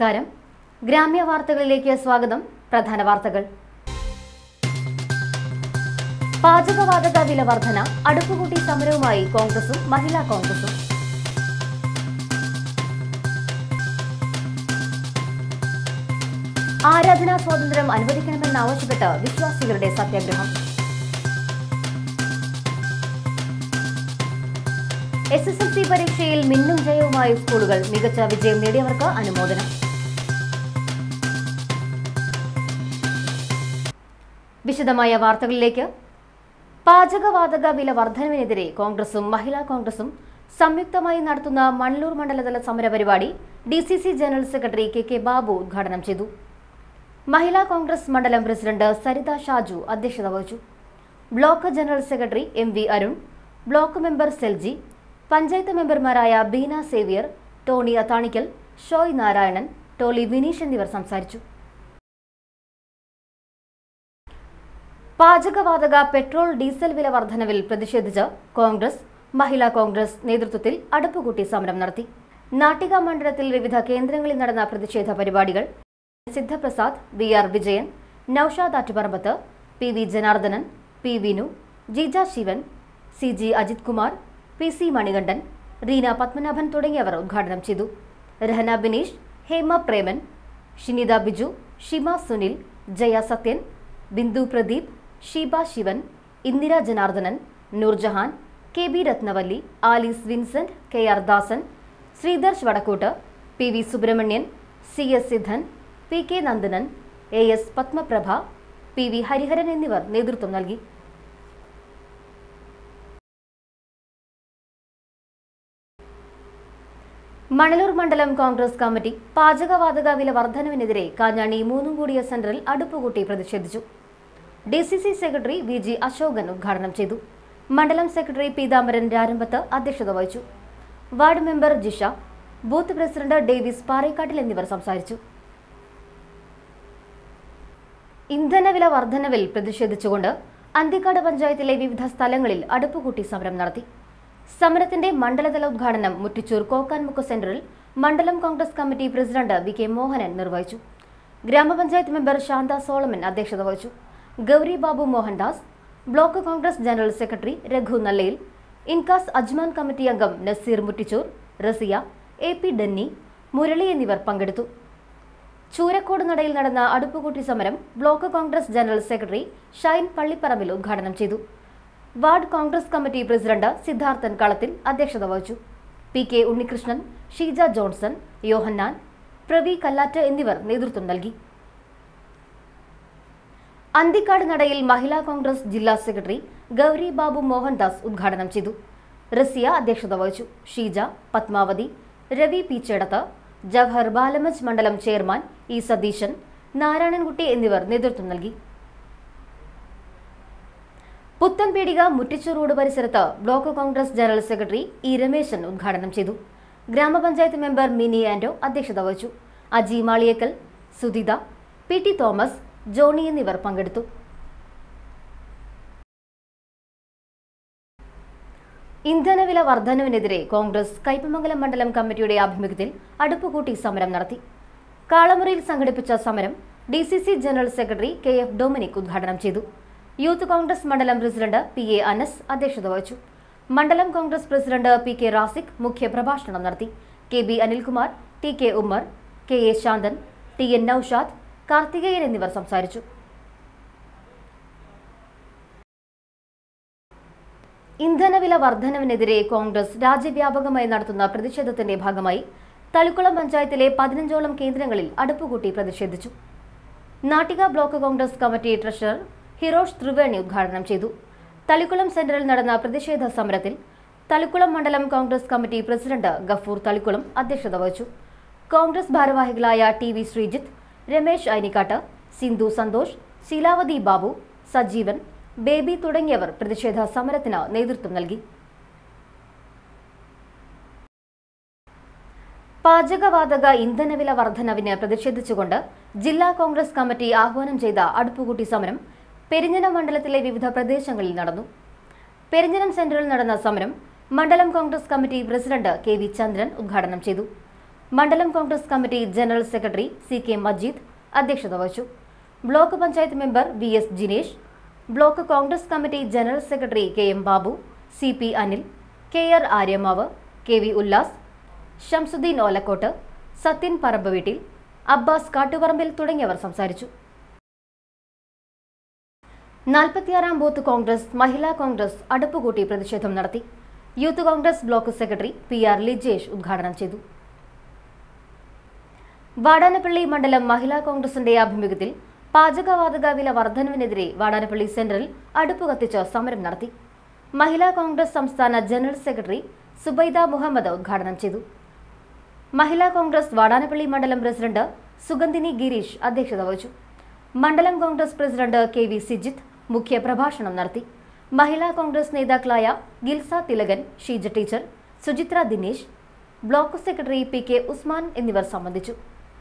നമസ്കാരം ഗ്രാമ്യ വാർത്തകളിലേക്ക് സ്വാഗതം പ്രധാന വാർത്തകൾ പാചകവാതക വില വർധന അടുപ്പുകൂട്ടി സമരവുമായി കോൺഗ്രസും മഹിളാ കോൺഗ്രസും ആരാധനാ സ്വാതന്ത്ര്യം അനുവദിക്കണമെന്നാവശ്യപ്പെട്ട് വിശ്വാസികളുടെ സത്യാഗ്രഹം എസ് എസ് എൽ സി പരീക്ഷയിൽ മിന്നും ജയവുമായി സ്കൂളുകൾ മികച്ച വിജയം നേടിയവർക്ക് അനുമോദനം വിശദമായ വാർത്തകളിലേക്ക് പാചകവാതക വില വർധനവിനെതിരെ കോൺഗ്രസും മഹിളാ കോൺഗ്രസും സംയുക്തമായി നടത്തുന്ന മണ്ണൂർ മണ്ഡലതല സമരപരിപാടി D C C general secretary K K Babu ഉദ്ഘാടനം ചെയ്തു മഹിളാ കോൺഗ്രസ് മണ്ഡലം പ്രസിഡന്റ് സരിത ഷാജു അധ്യക്ഷത വഹിച്ചു block general secretary M V Arun block member Selji panchayat മെമ്പർമാരായ ബീന സേവിയർ ടോണി അത്താണിക്കൽ ഷോയ് നാരായണൻ ടോളി വിനീഷ് എന്നിവർ സംസാരിച്ചു പാചകവാതക പെട്രോൾ ഡീസൽ വില വർധനവിൽ പ്രതിഷേധിച്ച് കോൺഗ്രസ് മഹിളാ കോൺഗ്രസ് നേതൃത്വത്തിൽ അടുപ്പുകൂട്ടി സമരം നടത്തി നാട്ടിക മണ്ഡലത്തിൽ വിവിധ കേന്ദ്രങ്ങളിൽ നടന്ന പ്രതിഷേധ പരിപാടികൾ Sidhaprasad V R Vijayan Noushad Attuparambath P V Janardhanan P Vinu Jija Sivan C G Ajith Kumar P C Manikandan Reena Padmanabhan തുടങ്ങിയവർ ഉദ്ഘാടനം ചെയ്തു Rahana Bineesh Hema Preman Shinitha Biju Shima Sunil Jaya Sathyan Bindu Pradeep Sheeba Sivan Indira Janardhanan Noorjahan K B Rathnavalli Alice Vincent K R Dasan Sreedharsh Vadakkoot P V Subrahmanyan C S Sidhan P K Nandanan A S Padmaprabha P V Hariharan എന്നിവർ നേതൃത്വം നൽകി മണലൂർ മണ്ഡലം കോൺഗ്രസ് കമ്മിറ്റി പാചകവാതക വില വർധനവിനെതിരെ കാഞ്ഞാണി മൂന്നും കൂടിയ സെന്ററിൽ അടുപ്പുകൂട്ടി പ്രതിഷേധിച്ചു D C C secretary V G Asokan ഉദ്ഘാടനം ചെയ്തു മണ്ഡലം സെക്രട്ടറി പീതാംബരൻ രാരമ്പത്ത് അധ്യക്ഷത വഹിച്ചു ward member Jisha booth president Davis Parekkattil എന്നിവർ സംസാരിച്ചു ഇന്ധനവില വർധനവിൽ പ്രതിഷേധിച്ചുകൊണ്ട് അന്തിക്കാട് പഞ്ചായത്തിലെ വിവിധ സ്ഥലങ്ങളിൽ അടുപ്പുകൂട്ടി സമരം നടത്തി സമരത്തിന്റെ മണ്ഡലതല ഉദ്ഘാടനം മുറ്റിച്ചൂർ കോക്കാൻമുക്ക് സെന്ററിൽ മണ്ഡലം Congress committee president V K Mohanan നിർവഹിച്ചു ഗ്രാമപഞ്ചായത്ത് മെമ്പർ ശാന്ത സോളമൻ അധ്യക്ഷത വഹിച്ചു Gauri Babu Mohandas block Congress general secretary Raghu Nallayil INCAS Ajman committee അംഗം Naseer Muttichur Rasiya A P Denny Murali എന്നിവർ പങ്കെടുത്തു ചൂരക്കോട് നടയിൽ നടന്ന അടുപ്പുകൂട്ടി സമരം block Congress general secretary Shine Pallipparambil ഉദ്ഘാടനം ചെയ്തു ward Congress committee president Sidharthan Kalathil അധ്യക്ഷത വഹിച്ചു P K Unnikrishnan Sheeja Johnson Yohannan Pravi Kallatt എന്നിവർ നേതൃത്വം നൽകി അന്തിക്കാട് നടയിൽ മഹിളാ കോൺഗ്രസ് ജില്ലാ സെക്രട്ടറി ഗൗരി ബാബു മോഹൻദാസ് ഉദ്ഘാടനം ചെയ്തു റസിയ അധ്യക്ഷത വഹിച്ചു ഷീജ പത്മാവതി രവി പി ചേടത്ത് ജവഹർ ബാലമജ് മണ്ഡലം ചെയർമാൻ ഇ സതീശൻ നാരായണൻകുട്ടി എന്നിവർ നേതൃത്വം നൽകി പുത്തൻപീടിക മുറ്റിച്ചു റോഡ് പരിസരത്ത് block Congress general secretary E Rameshan ഉദ്ഘാടനം ചെയ്തു ഗ്രാമപഞ്ചായത്ത് മെമ്പർ മിനി ആൻഡോ അധ്യക്ഷത വഹിച്ചു Aji Maliyekkal Sudhitha P T Thomas Johnny എന്നിവർ പങ്കെടുത്തു ഇന്ധനവില വർധനവിനെതിരെ കോൺഗ്രസ് കയ്പമംഗലം മണ്ഡലം കമ്മിറ്റിയുടെ ആഭിമുഖ്യത്തിൽ അടുപ്പുകൂട്ടി സമരം നടത്തി കാളമുറിയിൽ സംഘടിപ്പിച്ച സമരം D C C general secretary K F Dominic ഉദ്ഘാടനം ചെയ്തു യൂത്ത് കോൺഗ്രസ് മണ്ഡലം പ്രസിഡന്റ് പി എ അനസ് അധ്യക്ഷത വഹിച്ചു മണ്ഡലം Congress president P K Rasiq മുഖ്യപ്രഭാഷണം നടത്തി K B Anilkumar T K Ummer K A Santhan T N Noushad Karthikeyan എന്നിവർ സംസാരിച്ചു ഇന്ധനവില വർധനവിനെതിരെ കോൺഗ്രസ് രാജ്യവ്യാപകമായി നടത്തുന്ന പ്രതിഷേധത്തിന്റെ ഭാഗമായി തളിക്കുളം പഞ്ചായത്തിലെ പതിനഞ്ചോളം കേന്ദ്രങ്ങളിൽ അടുപ്പുകൂട്ടി പ്രതിഷേധിച്ചു Nattika block Congress committee treasurer Hirosh Triveni ഉദ്ഘാടനം ചെയ്തു തളിക്കുളം സെന്ററിൽ നടന്ന പ്രതിഷേധ സമരത്തിൽ തളിക്കുളം മണ്ഡലം കോൺഗ്രസ് കമ്മിറ്റി പ്രസിഡന്റ് ഗഫൂർ തളിക്കുളം അധ്യക്ഷത വഹിച്ചു കോൺഗ്രസ് ഭാരവാഹികളായ T V Sreejith Ramesh Ainikkatt Sindhu Santhosh Sheelavathi Babu Sajeevan Baby തുടങ്ങിയവർ പ്രതിഷേധ സമരത്തിന് നേതൃത്വം നൽകി പാചകവാതക ഇന്ധനവില വർധനവിന് പ്രതിഷേധിച്ചുകൊണ്ട് ജില്ലാ കോൺഗ്രസ് കമ്മിറ്റി ആഹ്വാനം ചെയ്ത അടുപ്പുകൂട്ടി സമരം പെരിഞ്ഞനം മണ്ഡലത്തിലെ വിവിധ പ്രദേശങ്ങളിൽ നടന്നു പെരിഞ്ഞനം സെന്ററിൽ നടന്ന സമരം മണ്ഡലം Congress committee president K V Chandran ഉദ്ഘാടനം ചെയ്തു മണ്ഡലം Congress committee general secretary C K Majeed അധ്യക്ഷത വഹിച്ചു block panchayat member V S Jinesh block Congress committee general secretary K M Babu C P Anil K R Aryamavu K V Ullas Shamsudheen Olakkott Sathyan പറമ്പ് വീട്ടിൽ അബ്ബാസ് കാട്ടുപറമ്പിൽ തുടങ്ങിയവർ സംസാരിച്ചു നാൽപ്പത്തിയാറാം ബൂത്ത് കോൺഗ്രസ് മഹിളാ കോൺഗ്രസ് അടുപ്പുകൂട്ടി പ്രതിഷേധം നടത്തി youth Congress block secretary P R Lijesh ഉദ്ഘാടനം ചെയ്തു വാടാനപ്പള്ളി മണ്ഡലം മഹിളാ കോൺഗ്രസിന്റെ ആഭിമുഖ്യത്തിൽ പാചകവാതക വില വർധനവിനെതിരെ വാടാനപ്പള്ളി സെന്ററിൽ അടുപ്പ് കത്തിച്ച് സമരം നടത്തി മഹിളാ കോൺഗ്രസ് സംസ്ഥാന ജനറൽ സെക്രട്ടറി സുബൈദ മുഹമ്മദ് ഉദ്ഘാടനം ചെയ്തു മഹിളാ കോൺഗ്രസ് വാടാനപ്പള്ളി മണ്ഡലം പ്രസിഡന്റ് സുഗന്ധിനി ഗിരീഷ് അധ്യക്ഷത വഹിച്ചു മണ്ഡലം Congress president K V Sijith മുഖ്യ പ്രഭാഷണം നടത്തി മഹിളാ കോൺഗ്രസ് നേതാക്കളായ Gilsa Thilakan Sheeja teacher Suchitra Dinesh block secretary P K Usman എന്നിവർ സംബന്ധിച്ചു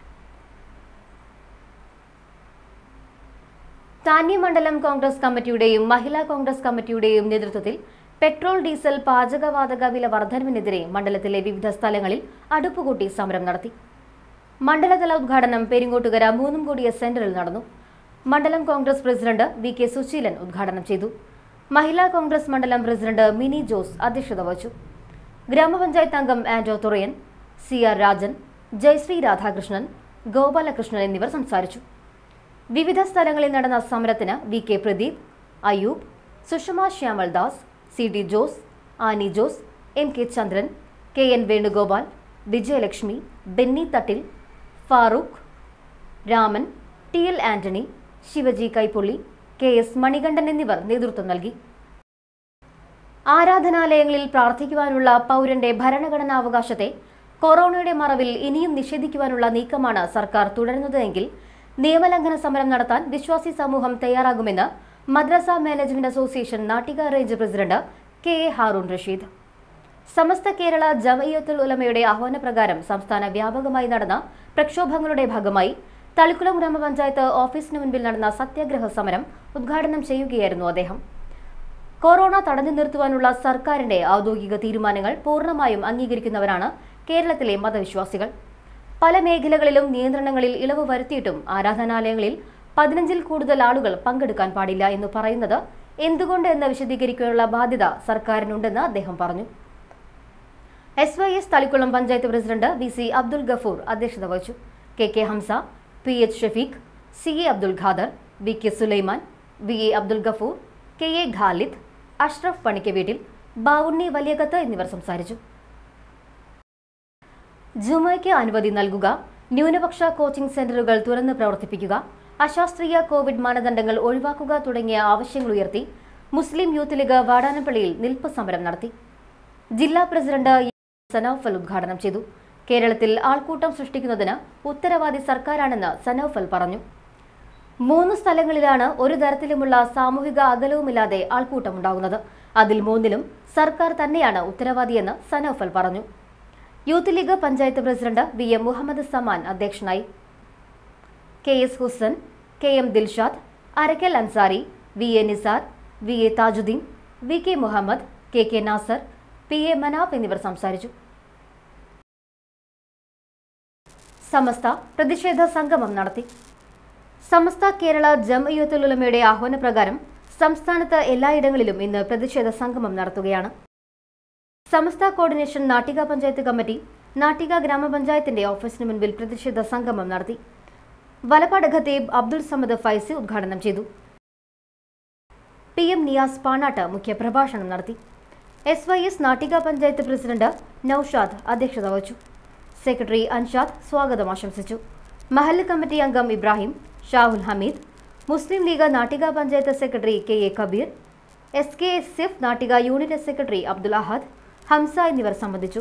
താന്യ മണ്ഡലം കോൺഗ്രസ് കമ്മിറ്റിയുടെയും മഹിളാ കോൺഗ്രസ് കമ്മിറ്റിയുടെയും നേതൃത്വത്തിൽ പെട്രോൾ ഡീസൽ പാചകവാതക വില വർധനവിനെതിരെ മണ്ഡലത്തിലെ വിവിധ സ്ഥലങ്ങളിൽ അടുപ്പുകൂട്ടി സമരം നടത്തി മണ്ഡലതല ഉദ്ഘാടനം പെരിങ്ങോട്ടുകര മൂന്നും കൂടിയ സെന്ററിൽ നടന്നു മണ്ഡലം Congress president V K Suseelan ഉദ്ഘാടനം ചെയ്തു മഹിളാ കോൺഗ്രസ് മണ്ഡലം പ്രസിഡന്റ് മിനി ജോസ് അധ്യക്ഷത വഹിച്ചു ഗ്രാമപഞ്ചായത്ത് അംഗം ആന്റോ തുറയൻ സി ആർ രാജൻ ജയശ്രീ രാധാകൃഷ്ണൻ ഗോപാലകൃഷ്ണൻ എന്നിവർ സംസാരിച്ചു വിവിധ സ്ഥലങ്ങളിൽ നടന്ന സമരത്തിന് V K Pradeep Ayoob Sushama Shyamal Das C D Jose Annie Jose M K Chandran K N Venugopal Vijayalakshmi Benny Thattil Farooq Raman T L Antony Shivaji Kaipully K S Manikandan എന്നിവർ നേതൃത്വം നൽകി ആരാധനാലയങ്ങളിൽ പ്രാർത്ഥിക്കുവാനുള്ള പൗരന്റെ ഭരണഘടനാവകാശത്തെ കൊറോണയുടെ മറവിൽ ഇനിയും നിഷേധിക്കുവാനുള്ള നീക്കമാണ് സർക്കാർ തുടരുന്നത് എങ്കിൽ നിയമലംഘന സമരം നടത്താൻ വിശ്വാസി സമൂഹം തയ്യാറാകുമെന്ന് Madrasa management association Nattika range president K A Haroon Rasheed Samastha Kerala Jamiyathul ഉലമയുടെ ആഹ്വാനപ്രകാരം സംസ്ഥാന വ്യാപകമായി നടന്ന പ്രക്ഷോഭങ്ങളുടെ ഭാഗമായി തളിക്കുളം ഗ്രാമപഞ്ചായത്ത് ഓഫീസിന് മുൻപിൽ നടന്ന സത്യാഗ്രഹ സമരം ഉദ്ഘാടനം ചെയ്യുകയായിരുന്നു അദ്ദേഹം കൊറോണ തടഞ്ഞു നിർത്തുവാനുള്ള സർക്കാരിന്റെ ഔദ്യോഗിക തീരുമാനങ്ങൾ പൂർണ്ണമായും അംഗീകരിക്കുന്നവരാണ് കേരളത്തിലെ മതവിശ്വാസികൾ പല മേഖലകളിലും നിയന്ത്രണങ്ങളിൽ ഇളവ് വരുത്തിയിട്ടും ആരാധനാലയങ്ങളിൽ പതിനഞ്ചിൽ കൂടുതൽ ആളുകൾ പങ്കെടുക്കാൻ പാടില്ല എന്ന് പറയുന്നത് എന്തുകൊണ്ട് എന്ന് വിശദീകരിക്കാനുള്ള ബാധ്യത സർക്കാരിനുണ്ടെന്ന് അദ്ദേഹം പറഞ്ഞു S Y S Thalikulam panchayat president V C Abdul Gafoor അധ്യക്ഷത വഹിച്ചു K K Hamsa P H Shafeeq C A Abdul Khader V K Sulaiman V A Abdul Gafoor K A Khalid Ashraf പണിക്ക് വീട്ടിൽ ബാവുണ്ണി വലിയകത്ത് എന്നിവർ സംസാരിച്ചു ജുമയ്ക്ക് അനുമതി നൽകുക ന്യൂനപക്ഷ കോച്ചിംഗ് സെന്ററുകൾ തുറന്ന് പ്രവർത്തിപ്പിക്കുക അശാസ്ത്രീയ കോവിഡ് മാനദണ്ഡങ്ങൾ ഒഴിവാക്കുക തുടങ്ങിയ ആവശ്യങ്ങൾ ഉയർത്തി മുസ്ലിം യൂത്ത് ലീഗ് വാടാനപ്പള്ളിയിൽ നിൽപ്പ് സമരം നടത്തി ജില്ലാ പ്രസിഡന്റ് സനൌഫൽ ഉദ്ഘാടനം ചെയ്തു കേരളത്തിൽ ആൾക്കൂട്ടം സൃഷ്ടിക്കുന്നതിന് ഉത്തരവാദി സർക്കാരാണെന്ന് സനൌഫൽ പറഞ്ഞു മൂന്ന് സ്ഥലങ്ങളിലാണ് ഒരു തരത്തിലുമുള്ള സാമൂഹിക അകലവുമില്ലാതെ ആൾക്കൂട്ടമുണ്ടാകുന്നത് അതിൽ മൂന്നിലും സർക്കാർ തന്നെയാണ് ഉത്തരവാദിയെന്ന് സനൌഫൽ പറഞ്ഞു youth league panchayat president V M Muhammad Saman അധ്യക്ഷനായി K S Husan K M Dilshad Arakkal Ansari V A Nisar V A Thajudheen V K Muhammad K K Nasar P A Manaf എന്നിവർ സംസാരിച്ചു സമസ്ത പ്രതിഷേധ സംഗമം നടത്തി സമസ്ത കേരള ജംഇയ്യത്തുൽ ഉലമയുടെ ആഹ്വാനപ്രകാരം സംസ്ഥാനത്ത് എല്ലായിടങ്ങളിലും ഇന്ന് പ്രതിഷേധ സംഗമം നടത്തുകയാണ് സമസ്ത കോർഡിനേഷൻ നാട്ടിക പഞ്ചായത്ത് കമ്മിറ്റി നാട്ടിക ഗ്രാമപഞ്ചായത്തിന്റെ ഓഫീസിന് മുൻപിൽ പ്രതിഷേധ സംഗമം നടത്തി വലപ്പാട് ഖത്തീബ് അബ്ദുൾ സമദ് ഫൈസി ഉദ്ഘാടനം ചെയ്തു പി എം നിയാസ് പാണാട്ട് മുഖ്യപ്രഭാഷണം നടത്തി S Y S Nattika panchayat president Noushad അധ്യക്ഷത വഹിച്ചു സെക്രട്ടറി അൻഷാദ് സ്വാഗതം ആശംസിച്ചു മഹല്ല് കമ്മിറ്റി അംഗം Ibrahim Shahul Hameed Muslim League Nattika panchayat secretary K A Kabeer S K S F Nattika unit secretary Abdul Ahad Hamza എന്നിവർ സംബന്ധിച്ചു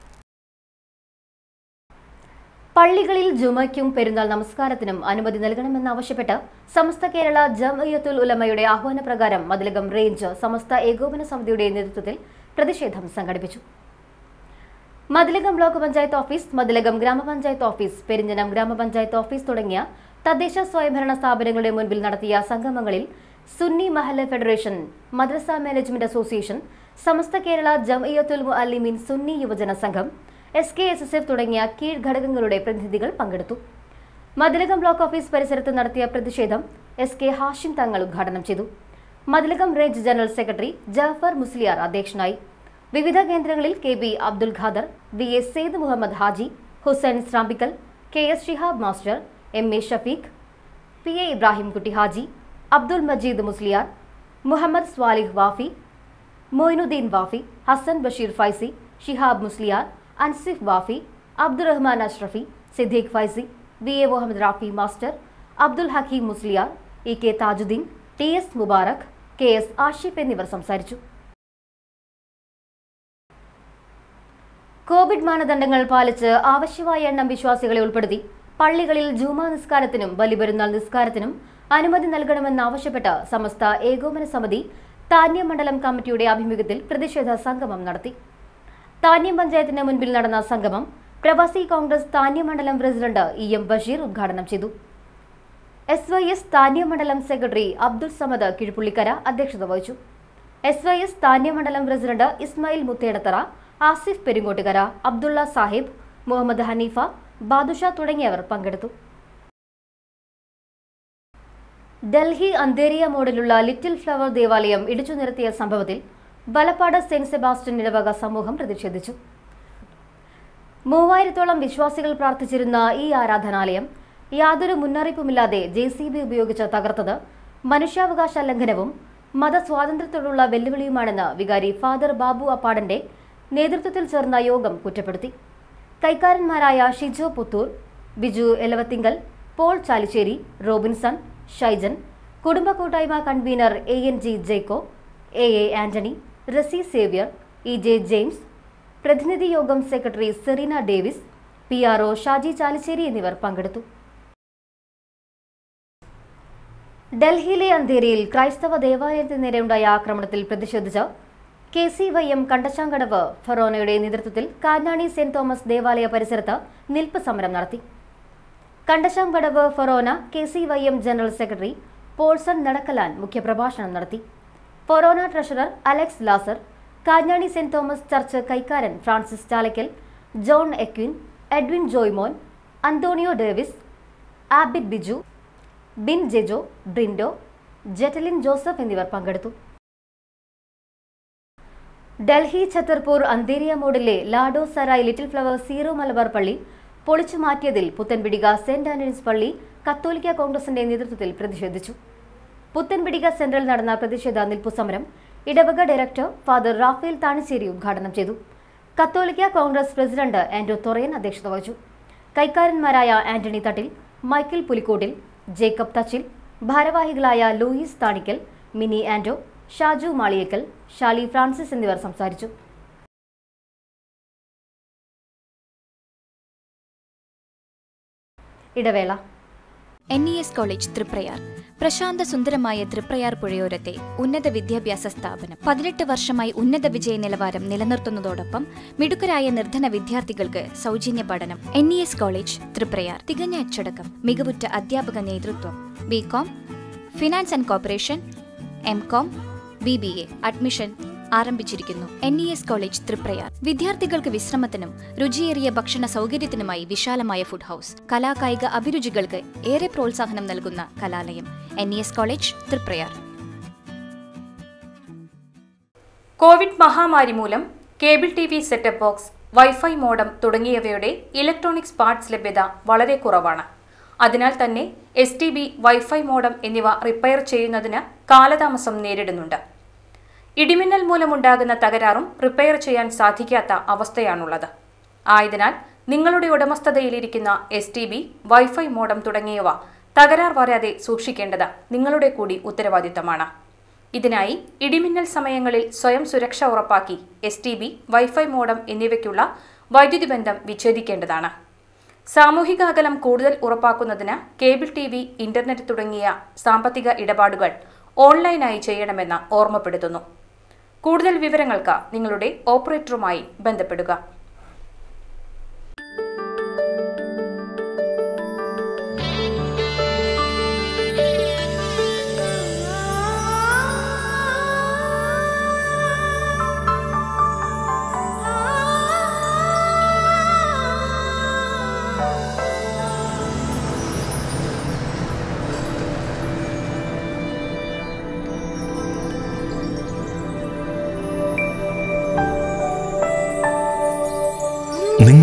പള്ളികളിൽ ജുമയ്ക്കും പെരുന്നാൾ നമസ്കാരത്തിനും അനുമതി നൽകണമെന്നാവശ്യപ്പെട്ട് സമസ്ത കേരള ജംഇയ്യത്തുൽ ഉലമയുടെ ആഹ്വാനപ്രകാരം മതിലകം റേഞ്ച് സമസ്ത ഏകോപന സമിതിയുടെ നേതൃത്വത്തിൽ പ്രതിഷേധം സംഘടിപ്പിച്ചു Mathilakam block panchayat office Mathilakam grama panchayat office Perinjanam ഗ്രാമപഞ്ചായത്ത് ഓഫീസ് തുടങ്ങിയ തദ്ദേശ സ്വയംഭരണ സ്ഥാപനങ്ങളുടെ മുൻപിൽ നടത്തിയ സംഗമങ്ങളിൽ Sunni Mahalla federation Madrasa management association Samastha Kerala Jamiyyathul Muallimeen Sunni Yuvajana Sangham S K S S F തുടങ്ങിയ കീഴ്ഘടകങ്ങളുടെ പ്രതിനിധികൾ പങ്കെടുത്തു മതിലകം ബ്ലോക്ക് ഓഫീസ് പരിസരത്ത് നടത്തിയ പ്രതിഷേധം എസ് കെ ഹാഷിം തങ്ങൾ ഉദ്ഘാടനം ചെയ്തു Mathilakam range general secretary Jafar Musliyar അധ്യക്ഷനായി വിവിധ കേന്ദ്രങ്ങളിൽ K B Abdul Khader V S Sayed Muhammad Haji Hussain Srambikkal K S Shihab master M A Shafeeq P A Ibrahimkutty Haji Abdul Majeed Musliyar Muhammad Swalih Wafi Moinudheen Wafi Hassan Basheer Faizy Shihab Musliyar Ansif Wafi Abdurahman Ashrafi Siddique Faizy V A Muhammad Rafi master Abdul Hakeem Musliyar E K Thajudheen T S Mubarak K S Ashif എന്നിവർ സംസാരിച്ചു കോവിഡ് മാനദണ്ഡങ്ങൾ പാലിച്ച് ആവശ്യമായ എണ്ണം വിശ്വാസികളെ ഉൾപ്പെടുത്തി പള്ളികളിൽ ജൂമാ നിസ്കാരത്തിനും ബലിപെരുന്നാൾ നിസ്കാരത്തിനും അനുമതി നൽകണമെന്നാവശ്യപ്പെട്ട് സമസ്ത ഏകോപന സമിതി താന്യം മണ്ഡലം കമ്മിറ്റിയുടെ ആഭിമുഖ്യത്തിൽ പ്രതിഷേധ സംഗമം നടത്തി താന്യം പഞ്ചായത്തിന് മുൻപിൽ നടന്ന സംഗമം പ്രവാസി കോൺഗ്രസ് താന്യം മണ്ഡലം പ്രസിഡന്റ് ഇ എം ബഷീർ ഉദ്ഘാടനം ചെയ്തു എസ് വൈ എസ് താന്യം മണ്ഡലം സെക്രട്ടറി അബ്ദുൾ സമദ് കിഴുപ്പുള്ളിക്കര അധ്യക്ഷത വഹിച്ചു എസ് വൈ എസ് താന്യം മണ്ഡലം പ്രസിഡന്റ് ഇസ്മായിൽ മുത്തേടത്തറ ആസിഫ് പെരുങ്ങോട്ടുകര അബ്ദുള്ള സാഹിബ് മുഹമ്മദ് ഹനീഫ ബാദുഷ തുടങ്ങിയവർ പങ്കെടുത്തു ഡൽഹി അന്തേരിയ മോഡലുള്ള ലിറ്റിൽ ഫ്ലവർ ദേവാലയം ഇടിച്ചു നിരത്തിയ സംഭവത്തിൽ വലപ്പാട് സെന്റ് സെബാസ്റ്റ്യൻ ഇടവക സമൂഹം പ്രതിഷേധിച്ചു മൂവായിരത്തോളം വിശ്വാസികൾ പ്രാർത്ഥിച്ചിരുന്ന ഈ ആരാധനാലയം യാതൊരു മുന്നറിയിപ്പുമില്ലാതെ ജെ സി ബി ഉപയോഗിച്ച് തകർത്തത് മനുഷ്യാവകാശ ലംഘനവും മതസ്വാതന്ത്ര്യത്തോടുള്ള വെല്ലുവിളിയുമാണെന്ന് വികാരി ഫാദർ ബാബു അപ്പാടന്റെ നേതൃത്വത്തിൽ ചേർന്ന യോഗം കുറ്റപ്പെടുത്തി കൈക്കാരന്മാരായ ഷിജോ പുത്തൂർ ബിജു എലവത്തിങ്കൽ പോൾ ചാലിശ്ശേരി റോബിൻസൺ ഷൈജൻ കുടുംബ കൂട്ടായ്മ convener A N G Jecko A A Antony Rasi Xavier E J James പ്രതിനിധി യോഗം secretary Serena Davis P R O Shaji Chalissery എന്നിവർ പങ്കെടുത്തു ഡൽഹിയിലെ അന്ധേരിയിൽ ക്രൈസ്തവ ദേവാലയത്തിന് നേരെയുണ്ടായ ആക്രമണത്തിൽ പ്രതിഷേധിച്ച് K C Y M Kandassankadavu ഫെറോനയുടെ നേതൃത്വത്തിൽ കാഞ്ഞാണി സെന്റ് തോമസ് ദേവാലയ പരിസരത്ത് നിൽപ്പ് സമരം നടത്തി കണ്ടശാങ്കടവ് ഫെറോന K C Y M general secretary Paulson Nadakkalan മുഖ്യപ്രഭാഷണം നടത്തി ഫൊറോന treasurer Alex Lazar Kanjani saint Thomas church കൈക്കാരൻ ഫ്രാൻസിസ് ചാലക്കൽ ജോൺ എക്വിൻ Edwin Joymon Antonio Davis Abid Biju Bin Jejo Brindo Jetlin Joseph എന്നിവർ പങ്കെടുത്തു ഡൽഹി ഛത്തർപൂർ അന്തേരിയ മോഡിലെ Lado Sarai little flower Syro Malabar പള്ളി പൊളിച്ചു മാറ്റിയതിൽ പുത്തൻപിടിക സെന്റ് ആന്റണീസ് പള്ളി കത്തോലിക്ക കോൺഗ്രസിന്റെ നേതൃത്വത്തിൽ പ്രതിഷേധിച്ചു പുത്തൻപിടിക സെന്ററിൽ നടന്ന പ്രതിഷേധ നിൽപ്പു സമരം ഇടവക ഡയറക്ടർ ഫാദർ റാഫേൽ താണിശ്ശേരി ഉദ്ഘാടനം ചെയ്തു കത്തോലിക്ക കോൺഗ്രസ് പ്രസിഡന്റ് ആന്റോ തൊറയൻ അധ്യക്ഷത വഹിച്ചു കൈക്കാരന്മാരായ Antony Thattil Michael Pulikkottil Jacob Thachil ഭാരവാഹികളായ ലൂയിസ് താണിക്കൽ മിനി ആന്റോ ഷാജു മാളിയേക്കൽ ഷാലി ഫ്രാൻസിസ് എന്നിവർ സംസാരിച്ചു ഇടവേള N E S college Triprayar പ്രശാന്ത സുന്ദരമായ തൃപ്രയാർ പുഴയോരത്തെ ഉന്നത വിദ്യാഭ്യാസ സ്ഥാപനം പതിനെട്ട് വർഷമായി ഉന്നത വിജയ നിലവാരം നിലനിർത്തുന്നതോടൊപ്പം മിടുക്കരായ നിർധന വിദ്യാർത്ഥികൾക്ക് സൗജന്യ പഠനം N E S college Triprayar തികഞ്ഞ അച്ചടക്കം മികവുറ്റ അധ്യാപക നേതൃത്വം B com finance and corporation M com B B A admission ആരംഭിച്ചിരിക്കുന്നു N E S college Triprayar വിദ്യാർത്ഥികൾക്ക് വിശ്രമത്തിനും രുചിയേറിയ ഭക്ഷണ സൗകര്യത്തിനുമായി വിശാലമായ ഫുഡ് ഹൗസ് കലാകായിക അഭിരുചികൾക്ക് ഏറെ പ്രോത്സാഹനം നൽകുന്ന കലാലയം N E S college Triprayar Covid മഹാമാരി മൂലം cable T V setup box wifi modem തുടങ്ങിയവയുടെ ഇലക്ട്രോണിക്സ് പാർട്സ് ലഭ്യത വളരെ കുറവാണ് അതിനാൽ തന്നെ S T B wifi modem എന്നിവ റിപ്പയർ ചെയ്യുന്നതിന് കാലതാമസം നേരിടുന്നുണ്ട് ഇടിമിന്നൽ മൂലമുണ്ടാകുന്ന തകരാറും റിപ്പയർ ചെയ്യാൻ സാധിക്കാത്ത അവസ്ഥയാണുള്ളത് ആയതിനാൽ നിങ്ങളുടെ ഉടമസ്ഥതയിലിരിക്കുന്ന S T B wifi modem തുടങ്ങിയവ തകരാർ വരാതെ സൂക്ഷിക്കേണ്ടത് നിങ്ങളുടെ കൂടി ഉത്തരവാദിത്തമാണ് ഇതിനായി ഇടിമിന്നൽ സമയങ്ങളിൽ സ്വയം സുരക്ഷ ഉറപ്പാക്കി S T B wifi modem എന്നിവയ്ക്കുള്ള വൈദ്യുതി ബന്ധം വിച്ഛേദിക്കേണ്ടതാണ് സാമൂഹിക അകലം കൂടുതൽ ഉറപ്പാക്കുന്നതിന് കേബിൾ ടി വി ഇന്റർനെറ്റ് തുടങ്ങിയ സാമ്പത്തിക ഇടപാടുകൾ ഓൺലൈനായി ചെയ്യണമെന്ന് ഓർമ്മപ്പെടുത്തുന്നു കൂടുതൽ വിവരങ്ങൾക്ക് നിങ്ങളുടെ ഓപ്പറേറ്ററുമായി ബന്ധപ്പെടുക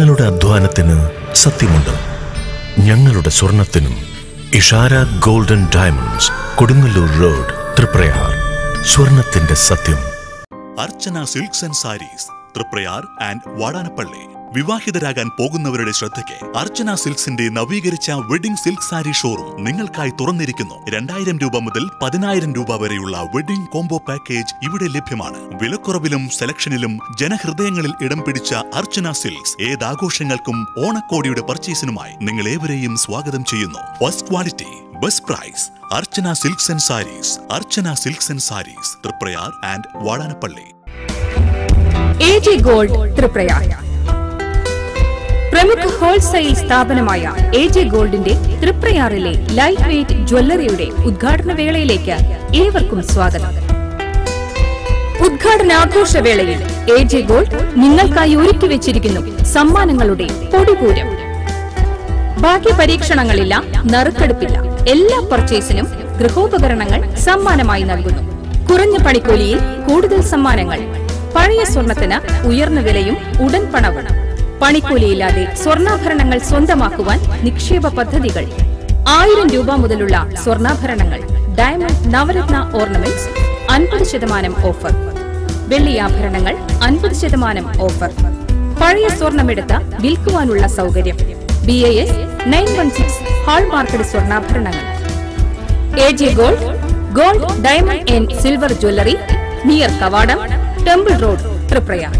നിങ്ങളുടെ അധ്വാനത്തിന് സത്യമുണ്ട് ഞങ്ങളുടെ സ്വർണത്തിനും Ishara golden diamonds Kodungallur road Triprayar സ്വർണത്തിന്റെ സത്യം Archana silks and sarees Triprayar and Vadanappally വിവാഹിതരാകാൻ പോകുന്നവരുടെ ശ്രദ്ധയ്ക്ക് അർച്ചന സിൽക്സിന്റെ നവീകരിച്ച വെഡിംഗ് സിൽക്ക് സാരി ഷോറൂം നിങ്ങൾക്കായി തുറന്നിരിക്കുന്നു രണ്ടായിരം രൂപ മുതൽ പതിനായിരം രൂപ വരെയുള്ള വെഡിംഗ് കോംബോ പാക്കേജ് ഇവിടെ ലഭ്യമാണ് വിലക്കുറവിലും സെലക്ഷനിലും ജനഹൃദയങ്ങളിൽ ഇടം പിടിച്ച അർച്ചന സിൽക്സ് ഏതാഘോഷങ്ങൾക്കും ഓണക്കോടിയുടെ പർച്ചേസിനുമായി നിങ്ങൾ ഏവരെയും സ്വാഗതം ചെയ്യുന്നു first quality best price Archana silks and sarees Archana silks and sarees Triprayar and Vadanappally A J gold Triprayar പ്രമുഖ ഹോൾസെയിൽ സ്ഥാപനമായ എ ജെ ഗോൾഡിന്റെ തൃപ്രയാറിലെ ലൈറ്റ് വെയ്റ്റ് ജ്വല്ലറിയുടെ ഉദ്ഘാടന വേളയിലേക്ക് ഏവർക്കും സ്വാഗതം ഉദ്ഘാടനാഘോഷവേളയിൽ എ ജെ ഗോൾഡ് നിങ്ങൾക്കായി ഒരുക്കി വെച്ചിരിക്കുന്നു സമ്മാനങ്ങളുടെ പൊടിപൂരം ഭാഗ്യ പരീക്ഷണങ്ങളില്ല നറുക്കെടുപ്പില്ല എല്ലാ പർച്ചേസിനും ഗൃഹോപകരണങ്ങൾ സമ്മാനമായി നൽകുന്നു കുറഞ്ഞ പണിക്കൂലിയിൽ കൂടുതൽ സമ്മാനങ്ങൾ പഴയ സ്വർണത്തിന് ഉയർന്ന വിലയും ഉടൻ പണവും പണിക്കൂലിയില്ലാതെ സ്വർണ്ണാഭരണങ്ങൾ സ്വന്തമാക്കുവാൻ നിക്ഷേപ പദ്ധതികൾ ആയിരം രൂപ മുതലുള്ള സ്വർണ്ണാഭരണങ്ങൾ ഡയമണ്ട് നവരത്ന ഓർണമെന്റ്സ് അൻപത് ശതമാനം ഓഫർ വെള്ളിയാഭരണങ്ങൾ അൻപത് ശതമാനം ഓഫർ പഴയ സ്വർണമെടുത്ത് വിൽക്കുവാനുള്ള സൗകര്യം B A S nine one six hallmarked സ്വർണ്ണാഭരണങ്ങൾ A J gold gold diamond and silver jewellery near കവാടം temple road Triprayar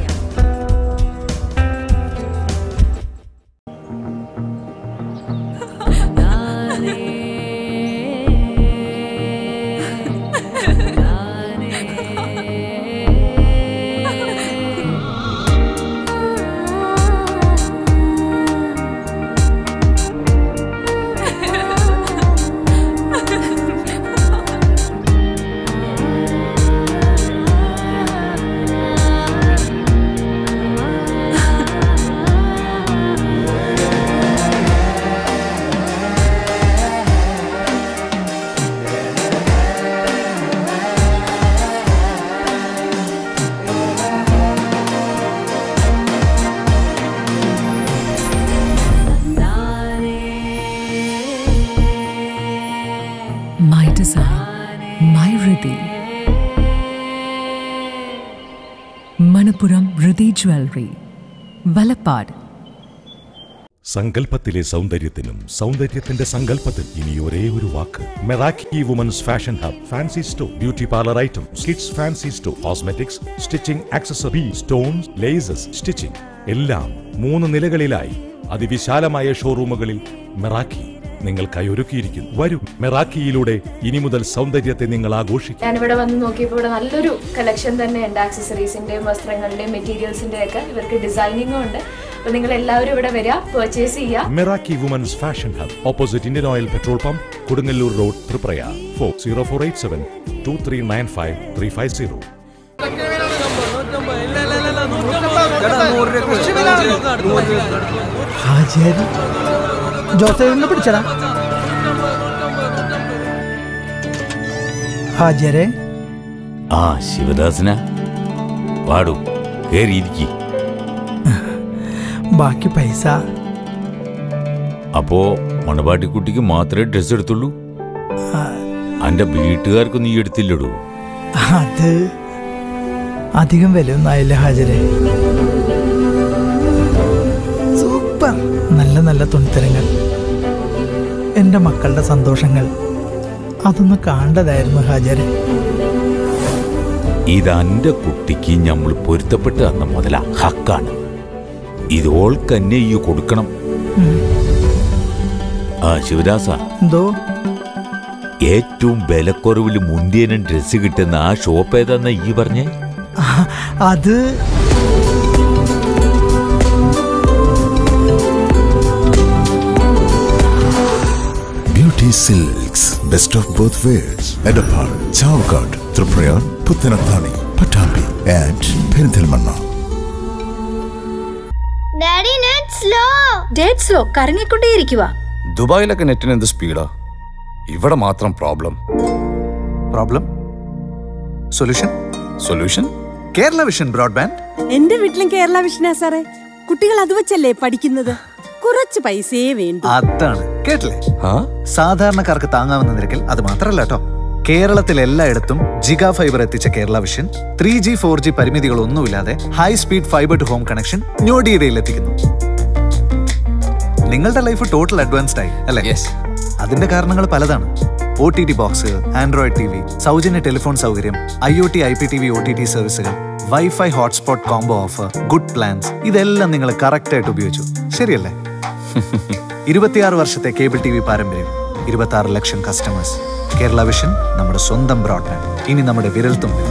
My design, my Riddhi. Manapuram Riddhi Jewelry, Valapad. സങ്കല്പത്തിലെ സൗന്ദര്യത്തിനും സൗന്ദര്യത്തിന്റെ സങ്കല്പത്തിൽ ഇനി ഒരേ ഒരു വാക്ക് Meraki women's fashion hub fancy store beauty parlour items kids fancy store cosmetics stitching accessory stones laces stitching എല്ലാം മൂന്ന് നിലകളിലായി അതിവിശാലമായ ഷോറൂമുകളിൽ മെറാക്കി നിങ്ങൾക്കായി ഒരുക്കിയിരിക്കുന്നു വരും മെറാക്കിയിലൂടെ ഇനി മുതൽ സൗന്ദര്യത്തെ നിങ്ങൾ ആഘോഷിക്കും ഞാനിവിടെ വന്ന് നോക്കിയപ്പോൾ ഇവിടെ നല്ലൊരു കളക്ഷൻ തന്നെയുണ്ട് ആക്സസറീസിന്റെയും വസ്ത്രങ്ങളുടെയും മെറ്റീരിയൽസിന്റെയും ഒക്കെ ഇവർക്ക് ഡിസൈനിങ്ങും ഉണ്ട് അപ്പൊ നിങ്ങൾ എല്ലാവരും ഇവിടെ വരിക പർച്ചേസ് ചെയ്യുക Meraki women's fashion hub opposite Indian oil petrol pump Kodungallur road Triprayar four zero four eight seven two three nine five three five zero ഹാജിയാരി ജോസഫിനെ പിടിച്ചടാ ഹാജിയരെ ആ ശിവദാസന പാടൂ കേറിയിരിക്കി ബാക്കി പൈസ അപ്പോ മണവാട്ടിക്കുട്ടിക്ക് മാത്രമേ ഡ്രസ് എടുത്തുള്ളൂ ആ, അന്റെ വീട്ടുകാർക്ക് നീ എടുത്തില്ലടൂ അത് അധികം വിലയൊന്നും ആയില്ല ഹാജരെ സൂപ്പർ നല്ല നല്ല തുണിത്തരങ്ങൾ എൻ്റെ മക്കളുടെ സന്തോഷങ്ങൾ അതൊന്ന് കാണേണ്ടതായിരുന്നു ഹാജരെ ഇത് അന്റെ കുട്ടിക്ക് നമ്മൾ പൊരുത്തപ്പെട്ട് തന്ന മുതല ഹക്കാണ് ഇത് ഓൾക്കന്നെ ഈ കൊടുക്കണം ഉം. ആ ശിവദാസ എന്തോ ഏറ്റവും വിലക്കുറവിൽ മുന്തിയനും ഡ്രസ്സ് കിട്ടുന്ന ആ ഷോപ്പ് ഏതാന്നാ ഈ പറഞ്ഞേ ആ, അത് beauty silks best of both worlds Edappal Chavakkad Triprayar Puthanathani Pattambi and Perinthalmanna daddy net slow data slow കറങ്ങിക്കൊണ്ടേയിരിക്കുക ദുബായിലൊക്കെ നെറ്റിന് എന്ത് സ്പീഡാ ഇവിടെ മാത്രം problem problem solution solution Kerala vision broadband എന്റെ വീട്ടിലും കേരള വിഷനാ സാറേ കുട്ടികൾ അത് വെച്ചല്ലേ പഠിക്കുന്നത് കുറച്ച് പൈസയേ വേണ്ടു അതാണ് കേട്ടില്ലേ സാധാരണക്കാർക്ക് താങ്ങാവുന്ന നിരക്കിൽ അത് മാത്രമല്ല കേട്ടോ കേരളത്തിൽ എല്ലായിടത്തും ജിഗ ഫൈബർ എത്തിച്ച Kerala vision three G four G പരിമിതികളൊന്നുമില്ലാതെ high speed fibre to home connection ഞൊടിയിടയിൽ എത്തിക്കുന്നു നിങ്ങളുടെ ലൈഫ് ടോട്ടൽ അഡ്വാൻസ്ഡ് ആയി അല്ലേ അതിന്റെ കാരണങ്ങൾ പലതാണ് O T T box android T V സൗജന്യ ടെലിഫോൺ സൗകര്യം I O T I P T V O T T സർവീസുകൾ wifi hotspot combo offer good plans ഇതെല്ലാം നിങ്ങൾ കറക്റ്റ് ആയിട്ട് ഉപയോഗിച്ചു ശരിയല്ലേ ഇരുപത്തിയാറ് വർഷത്തെ കേബിൾ ടി വി പാരമ്പര്യം ഇരുപത്തി ആറ് ലക്ഷം കസ്റ്റമേഴ്സ് കേരള വിഷൻ നമ്മുടെ സ്വന്തം ബ്രോഡ്ബാൻഡ് ഇനി നമ്മുടെ വിരൽത്തുമ്പിൽ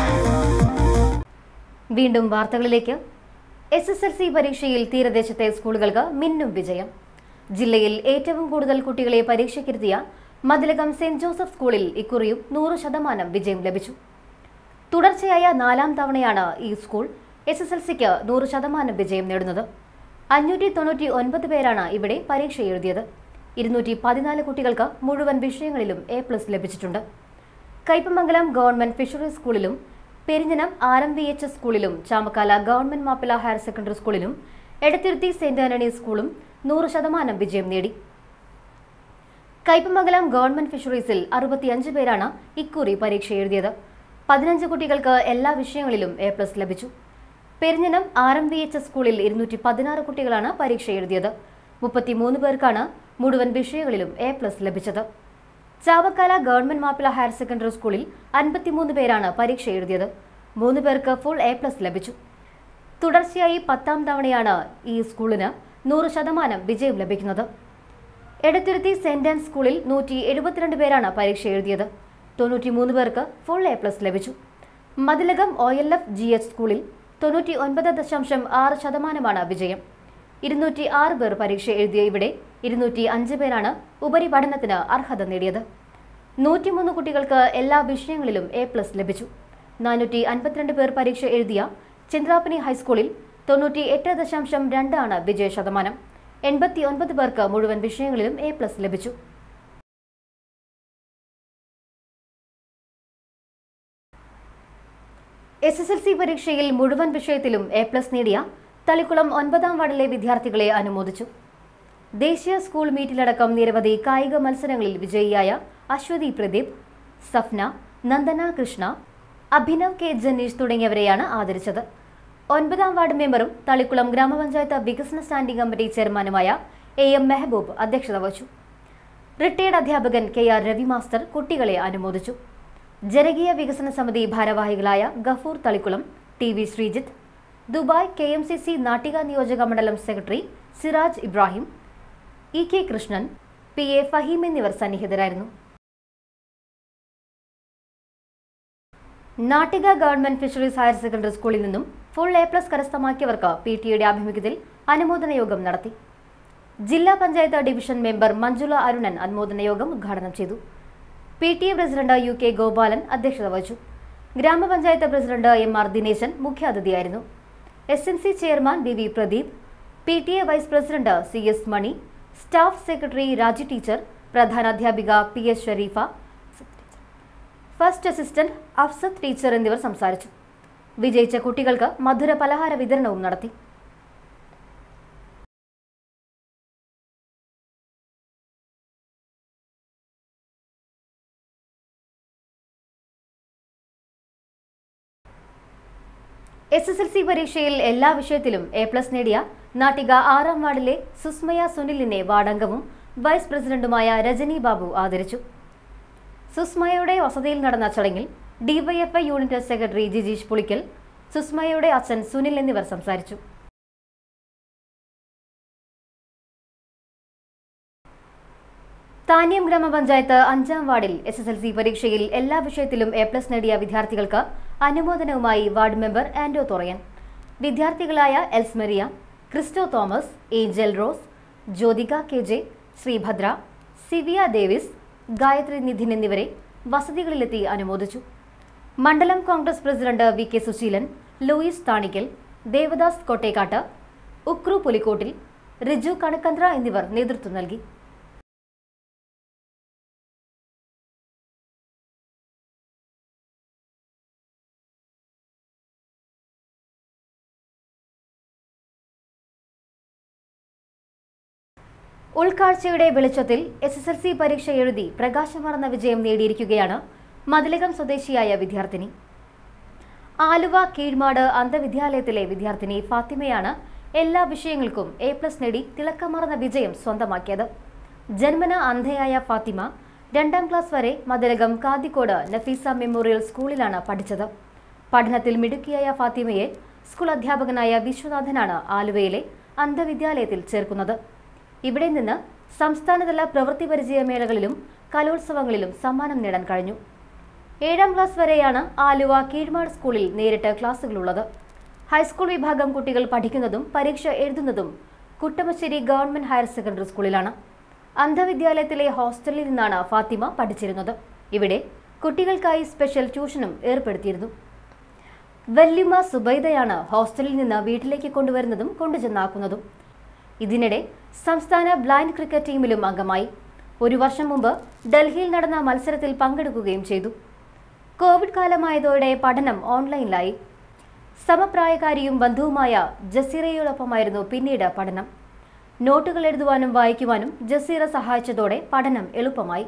വീണ്ടും വാർത്തകളിലേക്ക് എസ് എസ് എൽ സി പരീക്ഷയിൽ തീരദേശത്തെ സ്കൂളുകൾക്ക് മിന്നും വിജയം ജില്ലയിൽ ഏറ്റവും കൂടുതൽ കുട്ടികളെ പരീക്ഷയ്ക്കിരുത്തിയ മതിലകം സെന്റ് ജോസഫ് സ്കൂളിൽ ഇക്കുറിയും നൂറ് ശതമാനം വിജയം ലഭിച്ചു തുടർച്ചയായ നാലാം തവണയാണ് ഈ സ്കൂൾ എസ് എസ് എൽ സിക്ക് നൂറ് ശതമാനം വിജയം നേടുന്നത് അഞ്ഞൂറ്റി തൊണ്ണൂറ്റി ഒൻപത് പേരാണ് ഇവിടെ പരീക്ഷ എഴുതിയത് ഇരുന്നൂറ്റി പതിനാല് കുട്ടികൾക്ക് മുഴുവൻ വിഷയങ്ങളിലും എ പ്ലസ് ലഭിച്ചിട്ടുണ്ട് കയ്പമംഗലം ഗവൺമെന്റ് ഫിഷറീസ് സ്കൂളിലും Perinjanam R M V H S സ്കൂളിലും Chamakkala government Mappila higher secondary സ്കൂളിലും എടത്തിരുത്തി സെന്റ് ആന്റണി സ്കൂളും നൂറ് ശതമാനം വിജയം നേടി കയ്പമംഗലം ഗവൺമെന്റ് ഫിഷറീസിൽ അറുപത്തിയഞ്ച് പേരാണ് ഇക്കുറി പരീക്ഷ എഴുതിയത് പതിനഞ്ച് കുട്ടികൾക്ക് എല്ലാ വിഷയങ്ങളിലും എ പ്ലസ് ലഭിച്ചു Perinjanam R M V H S സ്കൂളിൽ ഇരുന്നൂറ്റി പതിനാറ് കുട്ടികളാണ് പരീക്ഷ എഴുതിയത് മുപ്പത്തിമൂന്ന് പേർക്കാണ് മുഴുവൻ വിഷയങ്ങളിലും എ പ്ലസ് ലഭിച്ചത് Chavakkala government Mappila higher secondary സ്കൂളിൽ അൻപത്തിമൂന്ന് പേരാണ് പരീക്ഷ എഴുതിയത് മൂന്ന് പേർക്ക് ഫുൾ എ പ്ലസ് ലഭിച്ചു തുടർച്ചയായി പത്താം തവണയാണ് ഈ സ്കൂളിന് നൂറ് ശതമാനം വിജയം ലഭിക്കുന്നത് എടത്തിരുത്തി സെന്റ് ആൻഡ് സ്കൂളിൽ നൂറ്റി എഴുപത്തിരണ്ട് പേരാണ് പരീക്ഷ എഴുതിയത് തൊണ്ണൂറ്റിമൂന്ന് പേർക്ക് ഫുൾ എ പ്ലസ് ലഭിച്ചു Mathilakam O L F G H സ്കൂളിൽ തൊണ്ണൂറ്റി ഒൻപത് ദശാംശം ആറ് ശതമാനമാണ് വിജയം ഇരുന്നൂറ്റി ആറ് പേർ പരീക്ഷ എഴുതിയ ഇവിടെ ഇരുന്നൂറ്റി അഞ്ച് പേരാണ് ഉപരിപഠനത്തിന് അർഹത നേടിയത് നൂറ്റിമൂന്ന് കുട്ടികൾക്ക് എല്ലാ വിഷയങ്ങളിലും എ പ്ലസ് ലഭിച്ചു നാനൂറ്റി അൻപത്തിരണ്ട് പേർ പരീക്ഷ എഴുതിയ ചന്ദ്രാപ്പനി ഹൈസ്കൂളിൽ തൊണ്ണൂറ്റി എട്ട് ദശാംശം രണ്ടാണ് വിജയ ശതമാനം എൺപത്തി ഒൻപത് പേർക്ക് മുഴുവൻ വിഷയങ്ങളിലും എ പ്ലസ് ലഭിച്ചു എസ് എസ് എൽ സി പരീക്ഷയിൽ മുഴുവൻ വിഷയത്തിലും എ പ്ലസ് നേടിയ തളിക്കുളം ഒൻപതാം വാർഡിലെ വിദ്യാർത്ഥികളെ അനുമോദിച്ചു ദേശീയ സ്കൂൾ മീറ്റിലടക്കം നിരവധി കായിക മത്സരങ്ങളിൽ വിജയിയായ അശ്വതി പ്രദീപ് സഫ്ന നന്ദന കൃഷ്ണ അഭിനവ് കെ ജനീഷ് തുടങ്ങിയവരെയാണ് ആദരിച്ചത് ഒൻപതാം വാർഡ് മെമ്പറും തളിക്കുളം ഗ്രാമപഞ്ചായത്ത് വികസന സ്റ്റാൻഡിംഗ് കമ്മിറ്റി ചെയർമാനുമായ എ എം മെഹബൂബ് അധ്യക്ഷത വഹിച്ചു റിട്ടയർഡ് അധ്യാപകൻ കെ ആർ രവി മാസ്റ്റർ കുട്ടികളെ അനുമോദിച്ചു ജനകീയ വികസന സമിതി ഭാരവാഹികളായ Gafoor Thalikkulam T V Sreejith Dubai K M C C Nattika നിയോജക മണ്ഡലം secretary Siraj Ibrahim E K Krishnan P A Faheem എന്നിവർ സന്നിഹിതരായിരുന്നു Nattika government fisheries higher secondary സ്കൂളിൽ നിന്നും ഫുൾ എ പ്ലസ് കരസ്ഥമാക്കിയവർക്ക് പി ടിയുടെ ആഭിമുഖ്യത്തിൽ അനുമോദന യോഗം നടത്തി ജില്ലാ പഞ്ചായത്ത് ഡിവിഷൻ മെമ്പർ മഞ്ജുള അരുണൻ അനുമോദന യോഗം ഉദ്ഘാടനം ചെയ്തു P T A president U K Gopalan അധ്യക്ഷത വഹിച്ചു ഗ്രാമപഞ്ചായത്ത് president M R Dineshan മുഖ്യാതിഥിയായിരുന്നു S N C chairman V V Pradeep P T A vice president C S Mani staff secretary Raji teacher പ്രധാനാധ്യാപിക P S Shareefa first assistant Afsath teacher എന്നിവർ സംസാരിച്ചു വിജയിച്ച കുട്ടികൾക്ക് മധുര പലഹാര വിതരണവും നടത്തി എസ് എസ് എൽ സി പരീക്ഷയിൽ എല്ലാ വിഷയത്തിലും എ പ്ലസ് നേടിയ നാട്ടിക ആറാം വാർഡിലെ സുസ്മയ സുനിലിനെ വാർഡംഗവും വൈസ് പ്രസിഡന്റുമായ രജനി ബാബു ആദരിച്ചു സുസ്മയയുടെ വസതിയിൽ നടന്ന ചടങ്ങിൽ DYFI unit secretary Jijeesh Pulikkal സുസ്മയയുടെ അച്ഛൻ സുനിൽ എന്നിവർ സംസാരിച്ചു താന്യം ഗ്രാമപഞ്ചായത്ത് അഞ്ചാം വാർഡിൽ എസ് എസ് എൽ സി പരീക്ഷയിൽ എല്ലാ വിഷയത്തിലും എ പ്ലസ് നേടിയ വിദ്യാർത്ഥികൾക്ക് അനുമോദനവുമായി വാർഡ് മെമ്പർ ആൻഡോ തൊറയൻ വിദ്യാർത്ഥികളായ Elsmaria Christo Thomas Angel Rose Jyothika K J Sreebhadra Siviya Davis Gayathri Nidhin എന്നിവരെ വസതികളിലെത്തി അനുമോദിച്ചു മണ്ഡലം Congress president V K Susheelan Louis Thanikkal Devadas Kottekkat Ukru Pulikkottil Riju Kanakkanthra എന്നിവർ നേതൃത്വം നൽകി ഉൾക്കാഴ്ചയുടെ വെളിച്ചത്തിൽ എസ് എസ് എൽ സി പരീക്ഷ എഴുതി പ്രകാശമാർന്ന വിജയം നേടിയിരിക്കുകയാണ് മതിലകം സ്വദേശിയായ വിദ്യാർത്ഥിനി ആലുവ കീഴ്മാട് അന്ധവിദ്യാലയത്തിലെ വിദ്യാർത്ഥിനി ഫാത്തിമയാണ് എല്ലാ വിഷയങ്ങൾക്കും എ പ്ലസ് നേടി തിളക്കമാർന്ന വിജയം സ്വന്തമാക്കിയത് ജന്മന അന്ധയായ ഫാത്തിമ രണ്ടാം ക്ലാസ് വരെ മതിലകം കാതിക്കോട് നഫീസ മെമ്മോറിയൽ സ്കൂളിലാണ് പഠിച്ചത് പഠനത്തിൽ മിടുക്കിയായ ഫാത്തിമയെ സ്കൂൾ അധ്യാപകനായ വിശ്വനാഥനാണ് ആലുവയിലെ അന്ധവിദ്യാലയത്തിൽ ചേർക്കുന്നത് ഇവിടെ നിന്ന് സംസ്ഥാനതല പ്രവൃത്തി പരിചയ മേളകളിലും കലോത്സവങ്ങളിലും സമ്മാനം നേടാൻ കഴിഞ്ഞു ഏഴാം ക്ലാസ് വരെയാണ് ആലുവ കീഴ്മാട് സ്കൂളിൽ നേരിട്ട് ക്ലാസുകളുള്ളത് ഹൈസ്കൂൾ വിഭാഗം കുട്ടികൾ പഠിക്കുന്നതും പരീക്ഷ എഴുതുന്നതും കുട്ടമശ്ശേരി ഗവൺമെന്റ് ഹയർ സെക്കൻഡറി സ്കൂളിലാണ് അന്ധവിദ്യാലയത്തിലെ ഹോസ്റ്റലിൽ നിന്നാണ് ഫാത്തിമ പഠിച്ചിരുന്നത് ഇവിടെ കുട്ടികൾക്കായി സ്പെഷ്യൽ ട്യൂഷനും ഏർപ്പെടുത്തിയിരുന്നു വല്യുമ സുബൈദയാണ് ഹോസ്റ്റലിൽ നിന്ന് വീട്ടിലേക്ക് കൊണ്ടുവരുന്നതും കൊണ്ടുചെന്നാക്കുന്നതും ഇതിനിടെ സംസ്ഥാന ബ്ലൈൻഡ് ക്രിക്കറ്റ് ടീമിലും അംഗമായി ഒരു വർഷം മുമ്പ് ഡൽഹിയിൽ നടന്ന മത്സരത്തിൽ പങ്കെടുക്കുകയും ചെയ്തു കോവിഡ് കാലമായതോടെ പഠനം ഓൺലൈനിലായി സമപ്രായക്കാരിയും ബന്ധുവുമായ ജസീറയോടൊപ്പമായിരുന്നു പിന്നീട് പഠനം നോട്ടുകൾ എഴുതുവാനും വായിക്കുവാനും ജസീറ സഹായിച്ചതോടെ പഠനം എളുപ്പമായി